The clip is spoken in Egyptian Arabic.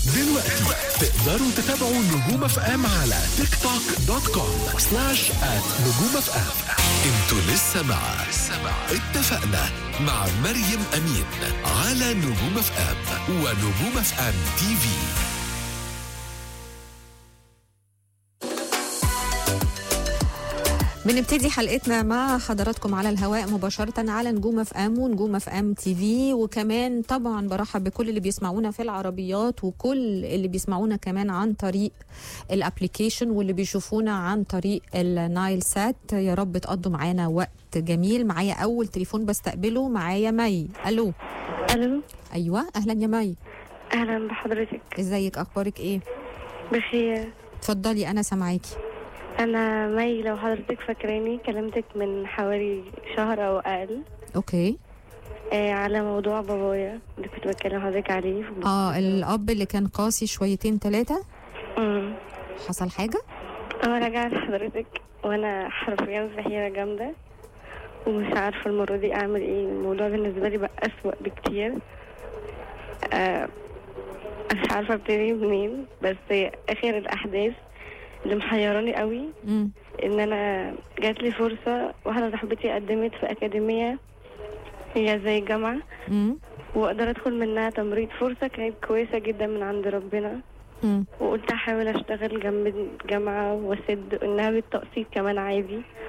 دلوقتي تقدروا تتابعوا نجوم اف ام على تيك توك دوت كوم سلاش ات نجوم اف ام انتوا لسه مع اتفقنا مع مريم امين على نجوم اف ام ونجوم اف ام تي في بنبتدي حلقتنا مع حضراتكم على الهواء مباشرة على نجوم اف ام ونجوم اف ام تي في وكمان طبعا برحب بكل اللي بيسمعونا في العربيات وكل اللي بيسمعونا كمان عن طريق الابليكيشن واللي بيشوفونا عن طريق النايل سات يا رب تقضوا معانا وقت جميل معايا اول تليفون بستقبله معايا مي الو الو ايوه اهلا يا مي اهلا بحضرتك ازيك اخبارك ايه بخير اتفضلي انا سامعاكي انا مي لو حضرتك فاكراني كلمتك من حوالي شهر او اقل اوكي آه على موضوع بابايا اللي كنت بتكلم حضرتك عليه في اه الاب اللي كان قاسي شويتين ثلاثة امم حصل حاجة انا راجعه لحضرتك وانا حرفيا في حيره جامده ومش عارفه المره دي اعمل ايه الموضوع بالنسبه لي بقى اسوأ بكتير آه مش عارفه ابتدي منين بس اخر الاحداث اللي محيراني قوي امم ان انا جات لي فرصه واحده صاحبتي قدمت في اكاديميه هي زي جامعه امم واقدر ادخل منها تمريض فرصه كانت كويسه جدا من عند ربنا امم وقلت احاول اشتغل جنب الجامعه واسد انها بالتقسيط كمان عادي